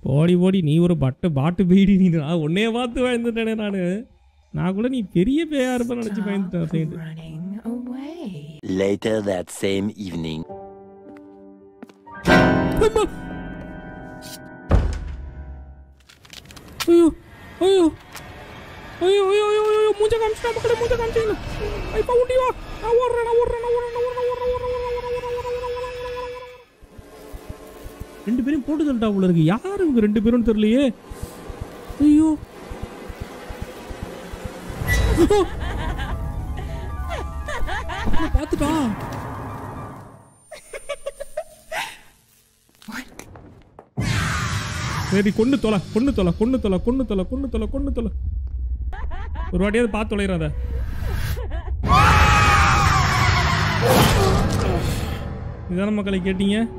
ஓடி ஓடி நீ ஒரு பட்டு பாட்டு பீடி நீ நான் உன்னைய பார்த்து பயந்துட்டேனே நான் நான் கூட நீ பெரிய பேயா இருப்பேன்னு நினச்சி பயந்துட்டேன் side running away. Later that same evening. ஐயோ ஐயோ ஐயோ ஐயோ ஐயோ ஐயோ மூஞ்ச காமிச்சிட்டா மக்களே மூஞ்ச காமிச்சிங்களா ஐப்பா ஊட்டி வா நான் ஓடுறேன் நான் ஓடுறேன் நான் ஓடுறேன் நான் ஓடுறேன் ஓடுறேன் ஓடுறேன் ஓடுறேன் ஓடுறேன் ஓடுறேன் ஓடுறேன் ரெண்டு பேரும் போட்டு தள்ளிட்டா உள்ள இருக்கு யார் இவங்க ரெண்டு பேரும் தெரியலையே ஐயோ பார்த்துட்டா சரி கொண்டு தொலை கொண்டு தொலை கொண்டு தொலை கொண்டு தொலை கொண்டு தொலை கொண்டு தொலை ஒரு வாட்டியாவது பார்த்து தொலைறாத இதான மக்களை கேட்டீங்க